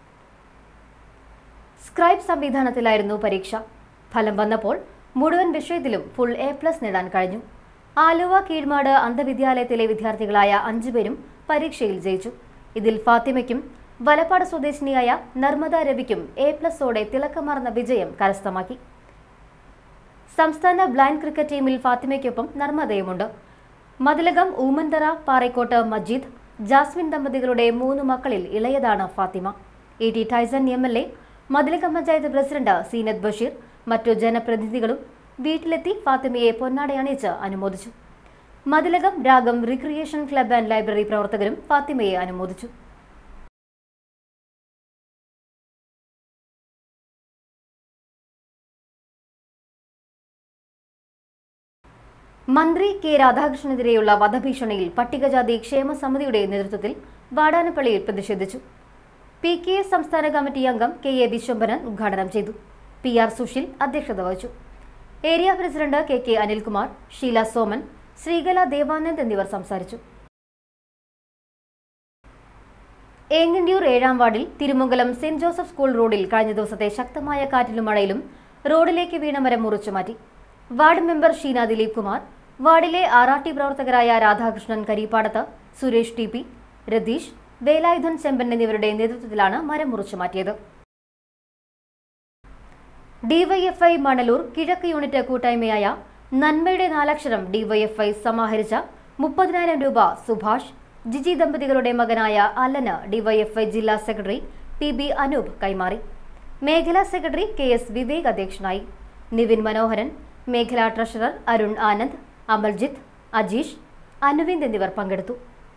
സ്ക്രൈബ് സംവിധാനത്തിലായിരുന്നു പരീക്ഷ ഫലം വന്നപ്പോൾ മുഴുവൻ വിഷയത്തിലും ഫുൾ എ പ്ലസ് നേടാൻ കഴിഞ്ഞു ആലുവ കീഴ്മാട് അന്ധവിദ്യാലയത്തിലെ വിദ്യാർത്ഥികളായ അഞ്ചുപേരും പരീക്ഷയിൽ ജയിച്ചു ഇതിൽ ഫാത്തിമയ്ക്കും വലപ്പാട് സ്വദേശിനിയായ നർമ്മദ രവിക്കും എ പ്ലസോടെ തിളക്കമാർന്ന വിജയം കരസ്ഥമാക്കി സംസ്ഥാന ബ്ലൈൻഡ് ക്രിക്കറ്റ് ടീമിൽ ഫാത്തിമയ്ക്കൊപ്പം നർമ്മദയുമുണ്ട് മതിലകം ഊമന്തറ പാറയ്ക്കോട്ട് മജീദ് ജാസ്മിൻ ദമ്പതികളുടെ മൂന്ന് മക്കളിൽ ഇളയതാണ് Fathima E T Tyson M L A Mathilakam panchayat president Seenath Basheer മറ്റു ജനപ്രതിനിധികളും വീട്ടിലെത്തി ഫാത്തിമയെ പൊന്നാടയണിയിച്ച് അനുമോദിച്ചു മതിലകം രാഗം റിക്രിയേഷൻ ക്ലബ് ആൻഡ് ലൈബ്രറി പ്രവർത്തകരും ഫാത്തിമയെ അനുമോദിച്ചു മന്ത്രി കെ രാധാകൃഷ്ണനെതിരെയുള്ള വധഭീഷണിയിൽ പട്ടികജാതി ക്ഷേമ സമിതിയുടെ നേതൃത്വത്തിൽ വാടാനപ്പള്ളിയിൽ പ്രതിഷേധിച്ചു പി കെ എസ് സംസ്ഥാന കമ്മിറ്റി അംഗം കെ എ വിശ്വംഭരൻ ഉദ്ഘാടനം ചെയ്തു പി ആർ സുശീൽ അധ്യക്ഷത വഹിച്ചു area president K K Anilkumar Sheela Soman Sreekala Devanand എന്നിവർ സംസാരിച്ചു ഏങ്ങണ്ടിയൂർ ഏഴാം വാർഡിൽ തിരുമംഗലം സെന്റ് ജോസഫ് സ്കൂൾ റോഡിൽ കഴിഞ്ഞ ദിവസത്തെ ശക്തമായ കാറ്റിലും മഴയിലും റോഡിലേക്ക് വീണ മരം മുറിച്ചു മാറ്റി വാർഡ് മെമ്പർ ഷീന ദിലീപ് കുമാർ വാർഡിലെ ആർ ആർ ടി പ്രവർത്തകരായ രാധാകൃഷ്ണൻ കരിപ്പാടത്ത് സുരേഷ് ടി പി രതീഷ് വേലായുധൻ ചെമ്പൻ എന്നിവരുടെ നേതൃത്വത്തിലാണ് മരം മുറിച്ചു മാറ്റിയത് ഡിവൈഎഫ്ഐ മണലൂർ കിഴക്ക് യൂണിറ്റ് കൂട്ടായ്മയായ നന്മയുടെ നാലക്ഷരം ഡിവൈഎഫ്ഐ സമാഹരിച്ച മുപ്പതിനായിരം രൂപ സുഭാഷ് ജിജി ദമ്പതികളുടെ മകനായ അലന് ഡിവൈഎഫ്ഐ ജില്ലാ സെക്രട്ടറി പി ബി അനൂപ് കൈമാറി മേഖലാ സെക്രട്ടറി കെ എസ് വിവേക് അധ്യക്ഷനായി നിവിൻ മനോഹരൻ മേഖലാ ട്രഷറർ അരുൺ ആനന്ദ് അമൽജിത്ത് അജീഷ് അനുവിന്ദ് എന്നിവർ പങ്കെടുത്തു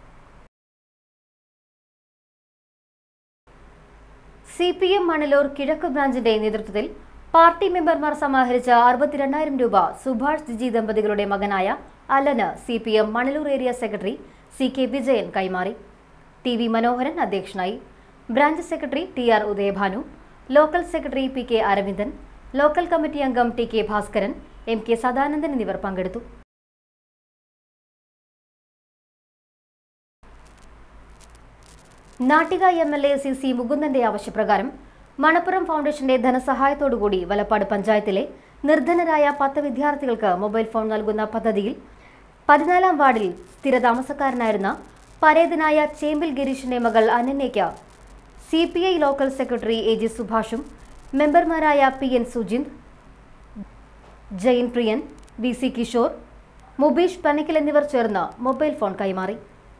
സി പി എം മണലൂർ കിഴക്ക് ബ്രാഞ്ചിന്റെ നേതൃത്വത്തിൽ പാർട്ടി മെമ്പർമാർ സമാഹരിച്ച അറുപത്തിരണ്ടായിരം രൂപ സുഭാഷ് ജിജി ദമ്പതികളുടെ മകനായ അലന് C P M Manalur area secretary C K Vijayan കൈമാറി ടി വി മനോഹരൻ അധ്യക്ഷനായി branch secretary T R Udayabhanu local secretary P K Aravindan local committee അംഗം T K Bhaskaran M K Sadanandan എന്നിവർ പങ്കെടുത്തു Nattika M L A C C മുകുന്ദന്റെ ആവശ്യപ്രകാരം മണപ്പുറം ഫൗണ്ടേഷന്റെ ധനസഹായത്തോടുകൂടി വലപ്പാട് പഞ്ചായത്തിലെ നിർധനരായ പത്ത് വിദ്യാർത്ഥികൾക്ക് മൊബൈൽ ഫോൺ നൽകുന്ന പദ്ധതിയിൽ പതിനാലാം വാർഡിൽ സ്ഥിരതാമസക്കാരനായിരുന്ന പരേതനായ ചേമ്പിൽ ഗിരീഷിന്റെ മകൾ അനന്യയ്ക്ക് C P I local secretary A G സുഭാഷും മെമ്പർമാരായ P N Sujind Jayan Priyan V C Kishore Mubeesh Panakkil എന്നിവർ ചേർന്ന് മൊബൈൽ ഫോൺ കൈമാറി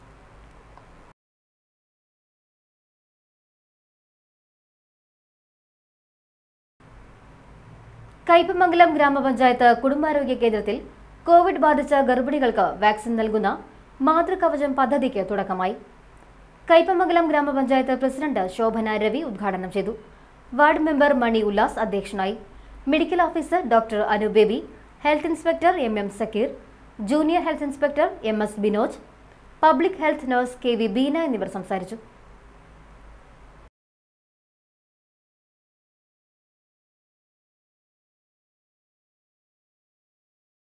കയ്പമംഗലം ഗ്രാമപഞ്ചായത്ത് കുടുംബാരോഗ്യ കേന്ദ്രത്തിൽ കോവിഡ് ബാധിച്ച ഗർഭിണികൾക്ക് വാക്സിൻ നൽകുന്ന മാതൃകവചം പദ്ധതിക്ക് തുടക്കമായി കയ്പമംഗലം ഗ്രാമപഞ്ചായത്ത് പ്രസിഡന്റ് ശോഭന രവി ഉദ്ഘാടനം ചെയ്തു വാർഡ് മെമ്പർ മണി ഉല്ലാസ് അധ്യക്ഷനായി medical officer doctor Anu Baby health inspector M M Sakkeer junior health inspector M S Binoj public health nurse K V Beena എന്നിവർ സംസാരിച്ചു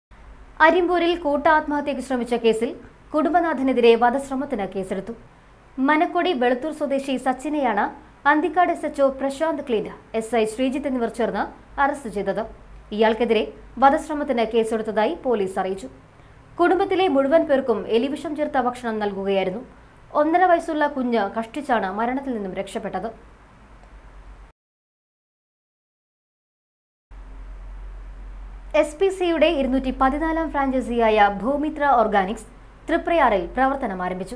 അരിമ്പൂരിൽ കൂട്ട ആത്മഹത്യയ്ക്ക് ശ്രമിച്ച കേസിൽ കുടുംബനാഥനെതിരെ വധശ്രമത്തിന് കേസെടുത്തു മനക്കൊടി വെളുത്തൂർ സ്വദേശി സച്ചിനെയാണ് അന്തിക്കാട് എസ് എച്ച്ഒ പ്രശാന്ത് ക്ലീൻ എസ് ഐ ശ്രീജിത്ത് എന്നിവർ ചേർന്ന് അറസ്റ്റ് ചെയ്തത് ഇയാൾക്കെതിരെ വധശ്രമത്തിന് കേസെടുത്തതായി പോലീസ് അറിയിച്ചു കുടുംബത്തിലെ മുഴുവൻ പേർക്കും എലിവിഷം ചേർത്ത ഭക്ഷണം നൽകുകയായിരുന്നു ഒന്നര വയസ്സുള്ള കുഞ്ഞ് കഷ്ടിച്ചാണ് മരണത്തിൽ നിന്നും രക്ഷപ്പെട്ടത് എസ് പി സിയുടെ ഇരുന്നൂറ്റി പതിനാലാം ഫ്രാഞ്ചൈസിയായ ഭൂമിത്ര ഓർഗാനിക്സ് തൃപ്രയാറിൽ പ്രവർത്തനം ആരംഭിച്ചു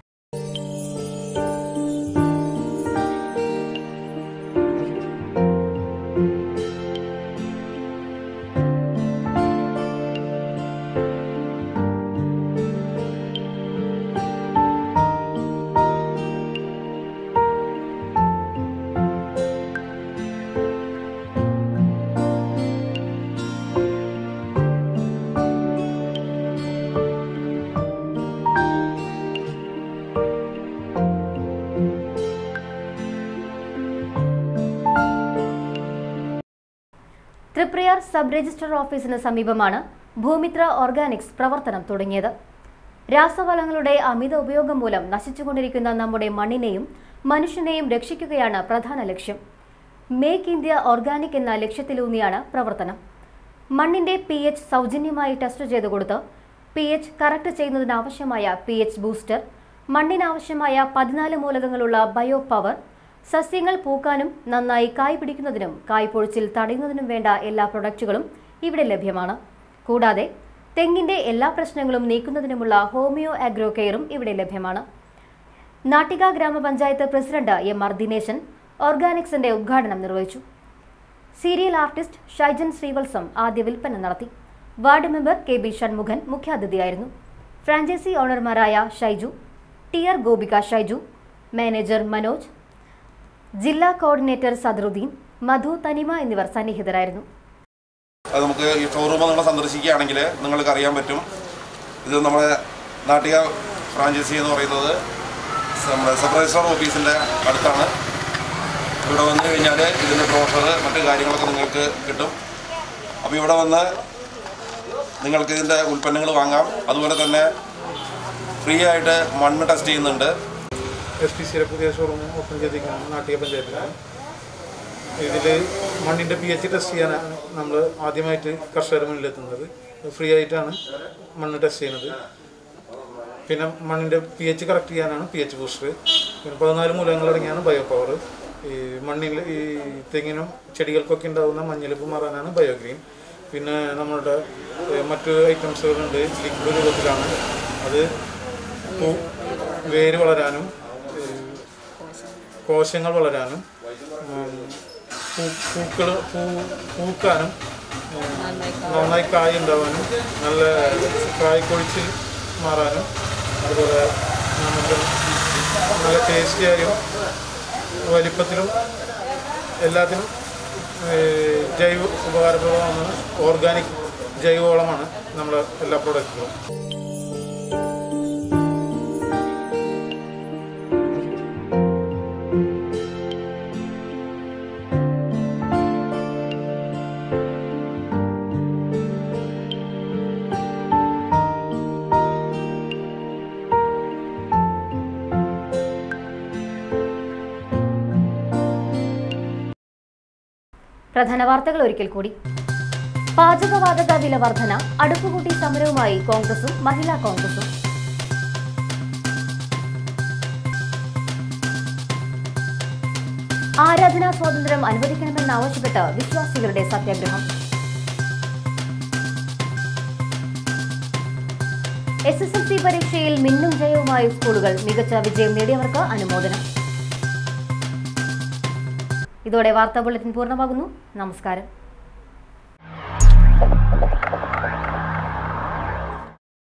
തൃപ്രയാർ സബ് രജിസ്ട്രാർ ഓഫീസിന് സമീപമാണ് ഭൂമിത്ര ഓർഗാനിക്സ് പ്രവർത്തനം തുടങ്ങിയത് രാസവളങ്ങളുടെ അമിത ഉപയോഗം മൂലം നശിച്ചുകൊണ്ടിരിക്കുന്ന നമ്മുടെ മണ്ണിനെയും മനുഷ്യനെയും രക്ഷിക്കുകയാണ് പ്രധാന ലക്ഷ്യം മേക്ക് ഇന്ത്യ ഓർഗാനിക് എന്ന ലക്ഷ്യത്തിലൂന്നിയാണ് പ്രവർത്തനം മണ്ണിന്റെ പി എച്ച് സൗജന്യമായി ടെസ്റ്റ് ചെയ്ത് കൊടുത്ത് പി എച്ച് കറക്റ്റ് ചെയ്യുന്നതിനാവശ്യമായ പി എച്ച് ബൂസ്റ്റർ മണ്ണിനാവശ്യമായ പതിനാല് മൂലകങ്ങളുള്ള ബയോ പവർ സസ്യങ്ങൾ പൂക്കാനും നന്നായി കായ് പിടിക്കുന്നതിനും കായ് പൊഴിച്ചിൽ തടയുന്നതിനും വേണ്ട എല്ലാ പ്രൊഡക്റ്റുകളും ഇവിടെ ലഭ്യമാണ് കൂടാതെ തെങ്ങിന്റെ എല്ലാ പ്രശ്നങ്ങളും നീക്കുന്നതിനുമുള്ള ഹോമിയോ അഗ്രോ കെയറും ഇവിടെ ലഭ്യമാണ് നാട്ടിക ഗ്രാമപഞ്ചായത്ത് പ്രസിഡന്റ് എം ആർ ദിനേശൻ ഓർഗാനിക്സിന്റെ ഉദ്ഘാടനം നിർവഹിച്ചു സീരിയൽ ആർട്ടിസ്റ്റ് ഷൈജൻ ശ്രീവത്സം ആദ്യ വിൽപ്പന നടത്തി ward member K B Shanmukhan മുഖ്യാതിഥിയായിരുന്നു ഫ്രാഞ്ചൈസി ഓണർമാരായ Shaiju T R Gopika Shaiju manager Manoj ജില്ലാ കോർഡിനേറ്റർ സദറുദ്ദീൻ മധു തനിമ എന്നിവർ സന്നിഹിതരായിരുന്നു അത് നമുക്ക് ഈ ഷോറൂം നിങ്ങൾ സന്ദർശിക്കുകയാണെങ്കിൽ നിങ്ങൾക്ക് അറിയാൻ പറ്റും ഇത് നമ്മുടെ നാട്ടിക ഫ്രാഞ്ചൈസി എന്ന് പറയുന്നത് നമ്മുടെ സബ് രജിസ്ട്രാർ ഓഫീസിൻ്റെ അടുത്താണ് ഇവിടെ വന്നു കഴിഞ്ഞാൽ ഇതിൻ്റെ ബ്രോഷർ മറ്റു കാര്യങ്ങളൊക്കെ നിങ്ങൾക്ക് കിട്ടും അപ്പോൾ ഇവിടെ വന്ന് നിങ്ങൾക്ക് ഇതിൻ്റെ ഉൽപ്പന്നങ്ങൾ വാങ്ങാം അതുപോലെ തന്നെ ഫ്രീ ആയിട്ട് മണ്ണ് ടെസ്റ്റ് ചെയ്യുന്നുണ്ട് എസ് പി സിയുടെ പുതിയ ഷോറൂം ഓപ്പൺ ചെയ്തിരിക്കുകയാണ് നാട്ടിക പഞ്ചായത്തിലാണ് ഇതിൽ മണ്ണിൻ്റെ പി എച്ച് ടെസ്റ്റ് ചെയ്യാനാണ് നമ്മൾ ആദ്യമായിട്ട് കർഷകരുടെ മുന്നിലെത്തുന്നത് ഫ്രീ ആയിട്ടാണ് മണ്ണ് ടെസ്റ്റ് ചെയ്യുന്നത് പിന്നെ മണ്ണിൻ്റെ പി എച്ച് കറക്റ്റ് ചെയ്യാനാണ് പി എച്ച് ബൂസ്റ്റർ പിന്നെ പതിനാല് മൂലകങ്ങൾ അടങ്ങിയാണ് ബയോ പവർ ഈ മണ്ണിൽ ഈ തെങ്ങിനും ചെടികൾക്കൊക്കെ ഉണ്ടാകുന്ന മഞ്ഞളിപ്പ് മാറാനാണ് ബയോഗ്രീൻ പിന്നെ നമ്മളുടെ ഏഹ്, മറ്റ് ഐറ്റംസുകളുണ്ട് ലിക്വിഡ് രൂപത്തിലാണ് അത് പൂ വേര് വളരാനും ഏഹ്, കോശങ്ങൾ വളരാനും ഉം, പൂ പൂക്കൾ പൂ പൂക്കാനും ഉം, നന്നായി കായ് ഉണ്ടാവാനും നല്ല കായ് കൊഴിച്ചിൽ മാറാനും അതുപോലെ നമുക്ക് നല്ല ടേസ്റ്റിയായും വലിപ്പത്തിലും എല്ലാത്തിനും ഏഹ്, ജൈവ ഉപകാരപ്രദമാണ് ഓർഗാനിക് ജൈവവളമാണ് നമ്മുടെ എല്ലാ പ്രൊഡക്റ്റുകളും പ്രധാന വാർത്തകൾ ഒരിക്കൽ കൂടി പാചകവാതക വില വർധന അടുപ്പുകൂട്ടി സമരവുമായി കോൺഗ്രസും മഹിളാ കോൺഗ്രസും ആരാധനാ സ്വാതന്ത്ര്യം അനുവദിക്കണമെന്നാവശ്യപ്പെട്ട് വിശ്വാസികളുടെ സത്യാഗ്രഹം എസ് എസ് എൽ സി പരീക്ഷയിൽ മിന്നും ജയവുമായി സ്കൂളുകൾ മികച്ച വിജയം നേടിയവർക്ക് അനുമോദനം ഇതോടെ വാർത്താ ബുള്ളറ്റിൻ പൂർണ്ണമാകുന്നു നമസ്കാരം